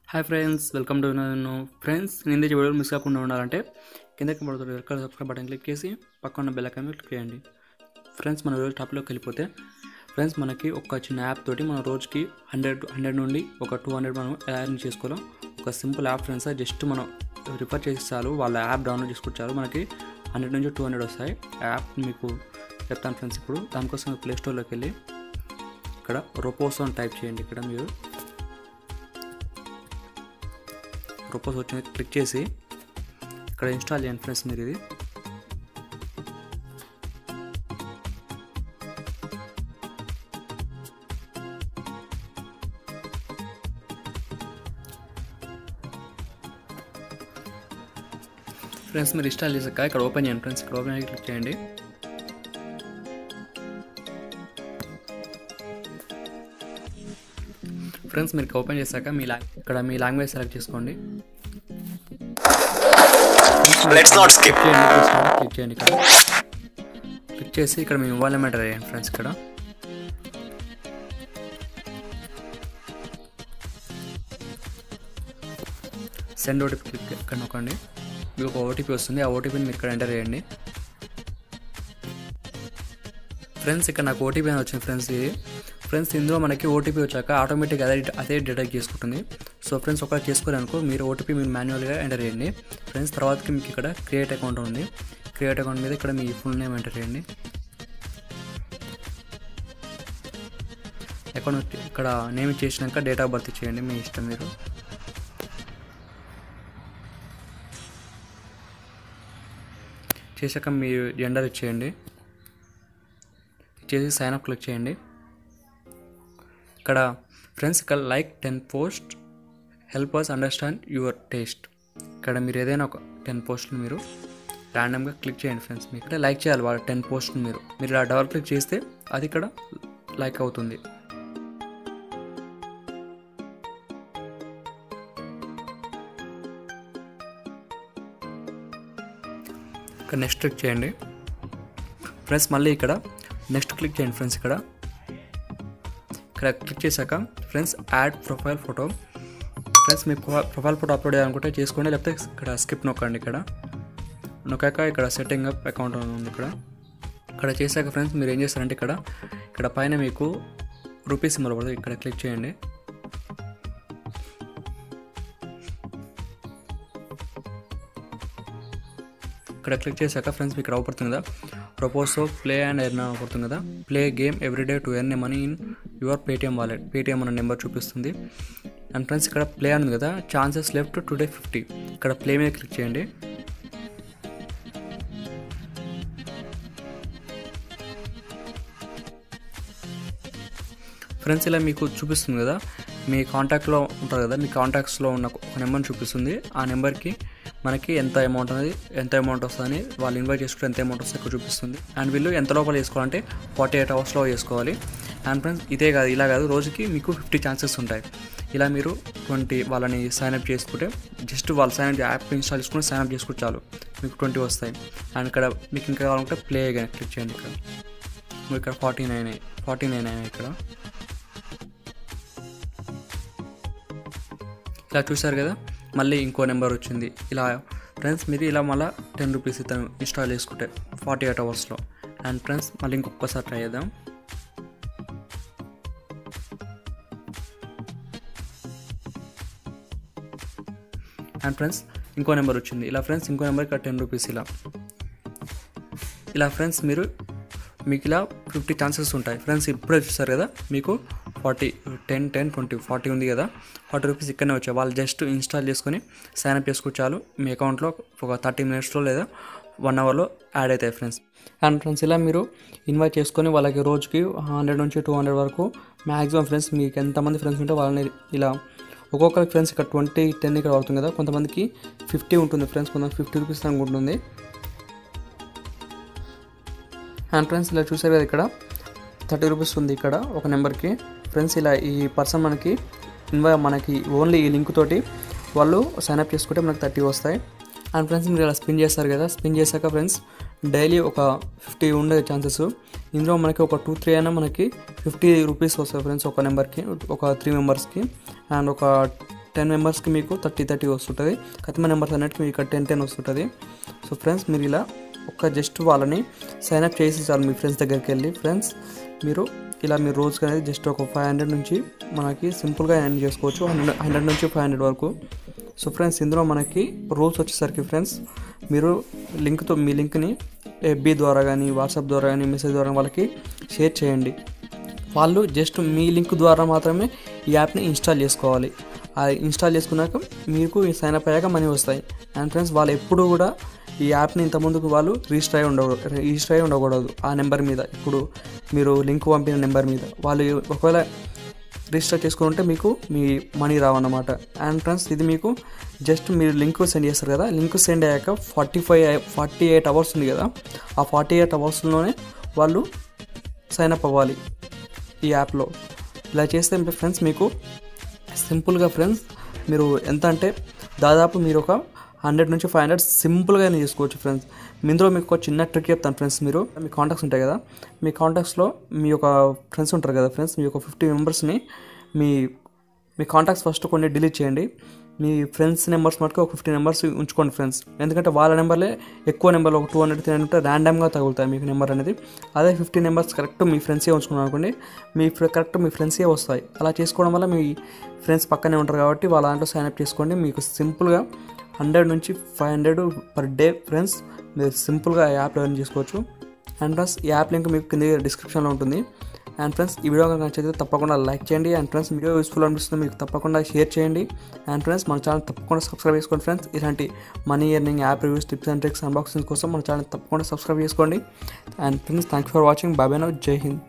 Hi friends welcome to నేను friends నేను ఇందే వీడియో మిస్ కాకుండా ఉండాలంటే కిందకి పడుతుంది రెడ్ సబ్స్క్రైబ్ బటన్ క్లిక్ చేసి పక్కన ఉన్న బెల్ ఐకాన్ క్లిక్ చేయండి ఫ్రెండ్స్ మన రోజు టాప్లోకి వెళ్ళిపోతే ఫ్రెండ్స్ మనకి ఒక చిన్న యాప్ తోటి మన రోజుకి హండ్రెడ్ హండ్రెడ్ నుండి ఒక టూ హండ్రెడ్ మనం ఎలా ఎర్న్ చేసుకోవాలో ఒక సింపుల్ యాప్ ఫ్రెండ్స్ జస్ట్ మనం రిఫర్ చేసి చాలు వాళ్ళ యాప్ డౌన్లోడ్ చేసుకుంటే చాలు మనకి హండ్రెడ్ నుంచి టూ హండ్రెడ్ వస్తాయి ఆ యాప్ మీకు చెప్తాను ఫ్రెండ్స్ ఇప్పుడు దానికోసం ప్లే స్టోర్లోకి వెళ్ళి ఇక్కడ రోపోస్ అని టైప్ చేయండి ఇక్కడ మీరు ప్రపోజ్ వచ్చింది క్లిక్ చేసి ఇక్కడ ఇన్స్టాల్ చేయండి ఫ్రెండ్స్ మీరు ఇది ఫ్రెండ్స్ మీరు ఇన్స్టాల్ చేసాక ఇక్కడ ఓపెన్ చేయండి ఫ్రెండ్స్ ఇక్కడ ఓపెన్ అయ్యి క్లిక్ చేయండి ఫ్రెండ్స్ మీరు ఓపెన్ చేశాక మీ లా ఇక్కడ మీ లాంగ్వేజ్ సెలెక్ట్ చేసుకోండి Let's not skip. క్లిక్ చేయండి క్లిక్ చేయండి ఇక్కడ క్లిక్ చేసి ఇక్కడ మీ మొబైల్ నెంబర్ వేయండి ఫ్రెండ్స్ ఇక్కడ సెండ్ ఓటీపీ క్లిక్ ఇక్కడ నొక్కండి మీకు ఒక ఓటీపీ వస్తుంది ఆ ఓటీపీని మీరు ఇక్కడ ఎంటర్ చేయండి ఫ్రెండ్స్ ఇక్కడ నాకు ఓటీపీ అని వచ్చింది ఫ్రెండ్స్ ఇది ఫ్రెండ్స్ ఇందులో మనకి ఓటీపీ వచ్చాక ఆటోమేటిక్ అదే అదే డిటెక్ట్ చేసుకుంటుంది సో ఫ్రెండ్స్ ఒకవేళ చేసుకోవాలనుకో మీరు ఓటీపీ మీరు మాన్యువల్గా ఎంటర్ చేయండి ఫ్రెండ్స్ తర్వాతకి మీకు ఇక్కడ క్రియేట్ అకౌంట్ ఉంది క్రియేట్ అకౌంట్ మీద ఇక్కడ మీ ఫుల్ నేమ్ ఎంటర్ చేయండి అకౌంట్ ఇక్కడ నేమ్ చేసినాక డేట్ ఆఫ్ బర్త్ ఇచ్చేయండి మీ ఇష్టం మీరు చేశాక మీ జెండర్ ఇచ్చేయండి ఇచ్చేసి సైన్ అప్ క్లిక్ చేయండి ఇక్కడ ఫ్రెండ్స్ ఇక్కడ like ten post help us understand your taste ఇక్కడ మీరు ఏదైనా ఒక టెన్ పోస్ట్లు మీరు ర్యాండమ్గా క్లిక్ చేయండి ఫ్రెండ్స్ మీకు ఇక్కడ లైక్ చేయాలి వాళ్ళ టెన్ పోస్ట్లు మీరు మీరు ఇలా డబల్ క్లిక్ చేస్తే అది ఇక్కడ లైక్ అవుతుంది ఇక్కడ నెక్స్ట్ క్లిక్ చేయండి ఫ్రెండ్స్ మళ్ళీ ఇక్కడ నెక్స్ట్ క్లిక్ చేయండి ఫ్రెండ్స్ ఇక్కడ ఇక్కడ క్లిక్ చేశాక friends add profile photo friends మీ ప్రొఫైల్ ఫోటో అప్లోడ్ చేయాలనుకుంటే చేసుకోండి లేకపోతే ఇక్కడ స్కిప్ నొక్కండి ఇక్కడ నొక్కాక ఇక్కడ సెట్టింగ్ అప్ అకౌంట్ ఉంది ఇక్కడ ఇక్కడ చేశాక ఫ్రెండ్స్ మీరు ఏం చేస్తారంటే ఇక్కడ ఇక్కడ పైన మీకు రూపీస్ సింబల్ పడుతుంది ఇక్కడ క్లిక్ చేయండి ఇక్కడ క్లిక్ చేశాక ఫ్రెండ్స్ మీకు ఇక్కడ అవుపడుతుంది కదా ప్రపోజ్ ప్లే అండ్ ఎర్న్ అవుపడుతుంది కదా play game everyday to earn money in your Paytm wallet Paytm అన్న నెంబర్ చూపిస్తుంది అండ్ ఫ్రెండ్స్ ఇక్కడ ప్లే అని ఉంది కదా ఛాన్సెస్ లెఫ్ట్ టుడే ఫిఫ్టీ ఇక్కడ ప్లే మీద క్లిక్ చేయండి ఫ్రెండ్స్ ఇలా మీకు చూపిస్తుంది కదా మీ కాంటాక్ట్లో ఉంటారు కదా మీ కాంటాక్ట్స్లో ఉన్న ఒక నెంబర్ని చూపిస్తుంది ఆ నెంబర్కి మనకి ఎంత అమౌంట్ అనేది ఎంత అమౌంట్ వస్తుందని వాళ్ళు ఇన్వైట్ చేసుకుంటే ఎంత అమౌంట్ వస్తే ఎక్కువ చూపిస్తుంది అండ్ వీళ్ళు ఎంత లోపల చేసుకోవాలంటే ఫార్టీ ఎయిట్ అవర్స్లో చేసుకోవాలి అండ్ ఫ్రెండ్స్ ఇదే కాదు ఇలా కాదు రోజుకి మీకు ఫిఫ్టీ ఛాన్సెస్ ఉంటాయి ఇలా మీరు ట్వంటీ వాళ్ళని సైన్అప్ చేసుకుంటే జస్ట్ వాళ్ళు సైన్అప్ యాప్ ఇన్స్టాల్ చేసుకుని సైన్అప్ చేసుకుంటే చాలు మీకు ట్వంటీ వస్తాయి అండ్ ఇక్కడ మీకు ఇంకా కావాలంటే ప్లే కానీ క్లిక్ చేయండి ఇక్కడ మీకు ఇక్కడ ఫార్టీ నైన్ ఫార్టీ నైన్ అయినాయి ఇక్కడ ఇలా చూసారు కదా మళ్ళీ ఇంకో నెంబర్ వచ్చింది ఇలా ఫ్రెండ్స్ మీరు ఇలా మళ్ళీ టెన్ రూపీస్ ఇతను ఇన్స్టాల్ చేసుకుంటే ఫార్టీ ఎయిట్ అవర్స్లో అండ్ ఫ్రెండ్స్ మళ్ళీ ఇంకొకసారి ట్రై చేద్దాం అండ్ ఫ్రెండ్స్ ఇంకో నెంబర్ వచ్చింది ఇలా ఫ్రెండ్స్ ఇంకో నెంబర్ ఇక్కడ టెన్ రూపీస్ ఇలా ఇలా ఫ్రెండ్స్ మీరు మీకు ఇలా ఫిఫ్టీ ఛాన్సెస్ ఉంటాయి ఫ్రెండ్స్ ఇప్పుడే చూస్తారు కదా మీకు forty ten ten twenty forty ఉంది కదా ఫార్టీ రూపీస్ ఇక్కడనే వచ్చాయి వాళ్ళు జస్ట్ ఇన్స్టాల్ చేసుకొని సైన్ అప్ చేసుకుని చాలు మీ అకౌంట్లో ఒక థర్టీ మినిట్స్లో లేదా వన్ అవర్లో యాడ్ అవుతాయి ఫ్రెండ్స్ అండ్ ఫ్రెండ్స్ ఇలా మీరు ఇన్వైట్ చేసుకొని వాళ్ళకి రోజుకి హండ్రెడ్ నుంచి టూ హండ్రెడ్ వరకు మ్యాక్సిమం ఫ్రెండ్స్ మీకు ఎంతమంది ఫ్రెండ్స్ ఉంటే వాళ్ళని ఇలా ఒక్కొక్కరికి ఫ్రెండ్స్ ఇక్కడ ట్వంటీ టెన్ ఇక్కడ అవుతుంది కదా కొంతమందికి ఫిఫ్టీ ఉంటుంది ఫ్రెండ్స్ కొంతమంది ఫిఫ్టీ రూపీస్ దానికి ఉంటుంది అండ్ ఫ్రెండ్స్ ఇలా చూసారు కదా ఇక్కడ థర్టీ రూపీస్ ఉంది ఇక్కడ ఒక నెంబర్కి ఫ్రెండ్స్ ఇలా ఈ పర్సన్ మనకి ఇన్వై మనకి ఓన్లీ ఈ లింక్ తోటి వాళ్ళు సైన్అప్ చేసుకుంటే మనకి థర్టీ వస్తాయి అండ్ ఫ్రెండ్స్ మీరు ఇలా స్పిన్ చేస్తారు కదా స్పిన్ చేశాక ఫ్రెండ్స్ డైలీ ఒక ఫిఫ్టీ ఉండే ఛాన్సెస్ ఇందులో మనకి ఒక టూ త్రీ అయినా మనకి ఫిఫ్టీ రూపీస్ వస్తాయి ఫ్రెండ్స్ ఒక నెంబర్కి ఒక త్రీ మెంబర్స్కి అండ్ ఒక టెన్ మెంబర్స్కి మీకు థర్టీ థర్టీ వస్తుంటుంది కతిమ నెంబర్స్ అన్నిటికి మీకు టెన్ టెన్ వస్తుంటుంది సో ఫ్రెండ్స్ మీరు ఇలా ఒక జస్ట్ వాళ్ళని సైన్అప్ చేసి చాలు మీ ఫ్రెండ్స్ దగ్గరికి వెళ్ళి ఫ్రెండ్స్ మీరు ఇలా మీరు రోజుకి అనేది జస్ట్ ఒక ఫైవ్ హండ్రెడ్ నుంచి మనకి సింపుల్గా ఎర్న్ చేసుకోవచ్చు హండ్రెడ్ హండ్రెడ్ నుంచి ఫైవ్ హండ్రెడ్ వరకు సో ఫ్రెండ్స్ ఇందులో మనకి రూల్స్ వచ్చేసరికి ఫ్రెండ్స్ మీరు లింక్తో మీ లింక్ని ఎఫ్బీ ద్వారా కానీ వాట్సాప్ ద్వారా కానీ మెసేజ్ ద్వారా వాళ్ళకి షేర్ చేయండి వాళ్ళు జస్ట్ మీ లింక్ ద్వారా మాత్రమే ఈ యాప్ని ఇన్స్టాల్ చేసుకోవాలి అది ఇన్స్టాల్ చేసుకున్నాక మీకు ఈ సైన్ అప్ అయ్యాక మనీ వస్తాయి అండ్ ఫ్రెండ్స్ వాళ్ళు ఎప్పుడు కూడా ఈ యాప్ని ఇంతకుముందుకు వాళ్ళు రిజిస్టర్ అయి ఉండకూడదు రిజిస్టర్ అయి ఉండకూడదు ఆ నెంబర్ మీద ఇప్పుడు మీరు లింక్ పంపిన నెంబర్ మీద వాళ్ళు ఒకవేళ రిజిస్టర్ చేసుకుని ఉంటే మీకు మీ మనీ రావన్నమాట అండ్ ఫ్రెండ్స్ ఇది మీకు జస్ట్ మీరు లింక్ సెండ్ చేస్తారు కదా లింక్ సెండ్ అయ్యాక forty five forty eight hours ఉంది కదా ఆ ఫార్టీ ఎయిట్ అవర్స్లోనే వాళ్ళు సైన్ అప్ అవ్వాలి ఈ యాప్లో ఇలా చేస్తే ఫ్రెండ్స్ మీకు సింపుల్గా ఫ్రెండ్స్ మీరు ఎంత అంటే దాదాపు మీరు ఒక హండ్రెడ్ నుంచి ఫైవ్ హండ్రెడ్ సింపుల్గా చేసుకోవచ్చు ఫ్రెండ్స్ ఇందులో మీకు ఒక చిన్న ట్రిక్ చెప్తాను ఫ్రెండ్స్ మీరు మీ కాంటాక్ట్స్ ఉంటాయి కదా మీ కాంటాక్ట్స్లో మీ యొక్క ఫ్రెండ్స్ ఉంటారు కదా ఫ్రెండ్స్ మీ యొక్క ఫిఫ్టీ మెంబర్స్ని మీ మీ కాంటాక్ట్స్ ఫస్ట్ కొన్ని డిలీట్ చేయండి మీ ఫ్రెండ్స్ నెంబర్స్ మటుకు ఒక ఫిఫ్టీ నెంబర్స్ ఉంచుకోండి ఫ్రెండ్స్ ఎందుకంటే వాళ్ళ నెంబర్లే ఎక్కువ నెంబర్లు ఒక టూ హండ్రెడ్ త్రీ హండ్రెడ్ ర్యాండమ్గా తగులుతాయి మీకు నెంబర్ అనేది అదే ఫిఫ్టీ నెంబర్స్ కరెక్ట్ మీ ఫ్రెండ్సే ఉంచుకున్నాను అనుకోండి మీ కరెక్ట్ మీ ఫ్రెండ్సే వస్తాయి అలా చేసుకోవడం వల్ల మీ ఫ్రెండ్స్ పక్కనే ఉంటారు కాబట్టి వాళ్ళ దాంట్లో సైన్ అప్ చేసుకోండి మీకు సింపుల్గా హండ్రెడ్ నుంచి five hundred per day friends మీరు సింపుల్గా యాప్ ఎర్న్ చేసుకోవచ్చు అండ్ ఫ్రెండ్స్ ఈ యాప్ లింక్ మీకు కింద డిస్క్రిప్షన్లో ఉంటుంది అండ్ ఫ్రెండ్స్ ఈ వీడియో కనుక నచ్చితే తప్పకుండా లైక్ చేయండి అండ్ ఫ్రెండ్స్ వీడియో యూస్ఫుల్ అనిపిస్తుంది మీకు తప్పకుండా షేర్ చేయండి అండ్ ఫ్రెండ్స్ మన ఛానల్ తప్పకుండా సబ్స్క్రైబ్ చేసుకోండి ఫ్రెండ్స్ ఇలాంటి money earning app reviews tips and tricks unboxing కోసం మన ఛానల్ తప్పకుండా సబ్స్క్రైబ్ చేసుకోండి and friends thank for watching బాబాయ్ నవ్ జై హింద్